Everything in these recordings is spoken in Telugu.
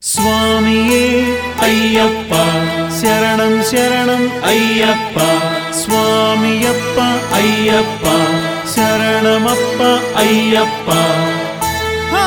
స్వామియే అయ్యప్ప శరణం శరణం అయ్యప్ప స్వామియప్ప అయ్యప్ప శరణమప్ప అయ్యప్ప ఆ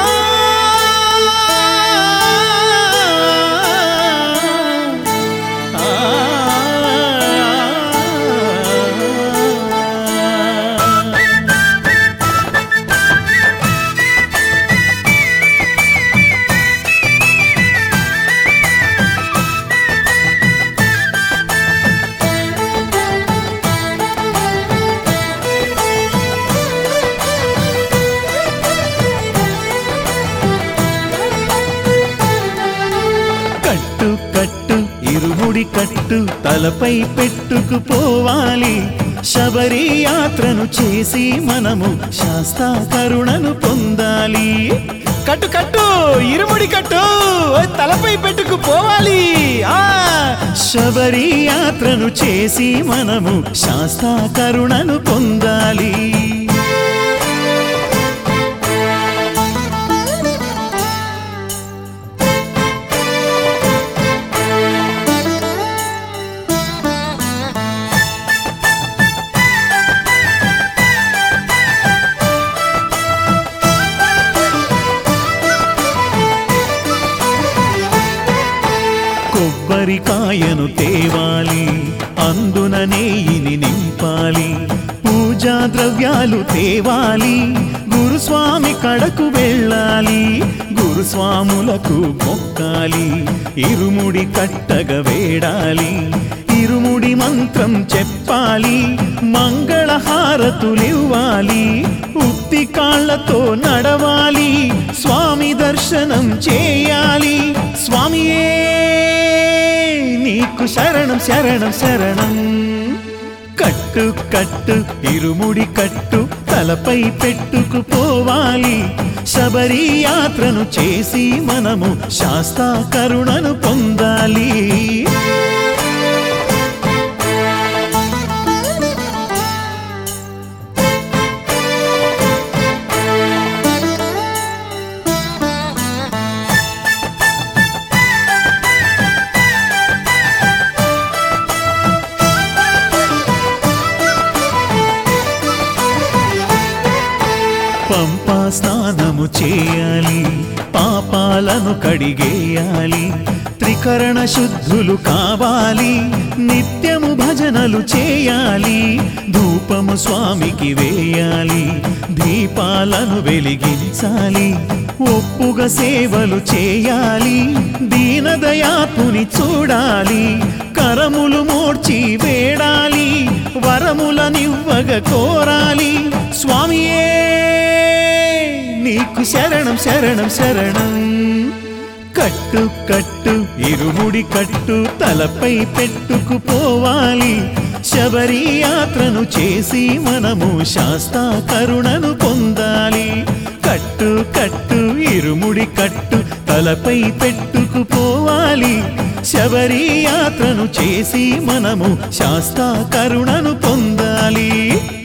కట్టు కట్టు ఇరుముడి కట్టు తలపై పెట్టుకుపోవాలి శబరి యాత్రను చేసి మనము శాస్తా కరుణను పొందాలి కట్టు కట్టు ఇరుముడి కట్టు ఓ తలపై పెట్టుకుపోవాలి ఆ శబరి యాత్రను చేసి మనము శాస్తా కరుణను పొందాలి కొబ్బరికాయను తేవాలి అందున నెయ్యిని నింపాలి పూజా ద్రవ్యాలు తేవాలి గురుస్వామి కడకు వెళ్ళాలి గురుస్వాములకు మొక్కాలి ఇరుముడి కట్టగా వేడాలి ఇరుముడి మంత్రం చెప్పాలి మంగళహారతులివ్వాలి ఉత్తి కాళ్లతో నడవాలి స్వామి దర్శనం చేయాలి స్వామియే నీకు శరణం శరణం శరణం కట్టు కట్టు ఇరుముడి కట్టు తలపై పెట్టుకుపోవాలి శబరి యాత్రను చేసి మనము శాస్తా కరుణను పొందాలి పంపా స్నానము చేయాలి పాపాలను కడిగేయాలి త్రికరణ శుద్ధులు కావాలి నిత్యము భజనలు చేయాలి ధూపము స్వామికి వేయాలి దీపాలను వెలిగించాలి ఒప్పుగా సేవలు చేయాలి దీనదయాత్ముని చూడాలి కరములు మోడ్చి వేడాలి వరములనివ్వగ కోరాలి స్వామియే నీకు శరణం శరణం శరణం కట్టు కట్టు ఇరుముడి కట్టు తలపై పెట్టుకుపోవాలి శబరి యాత్రను చేసి మనము శాస్తా కరుణను పొందాలి కట్టు కట్టు ఇరుముడి కట్టు తలపై పెట్టుకుపోవాలి శబరి యాత్రను చేసి మనము శాస్తా కరుణను పొందాలి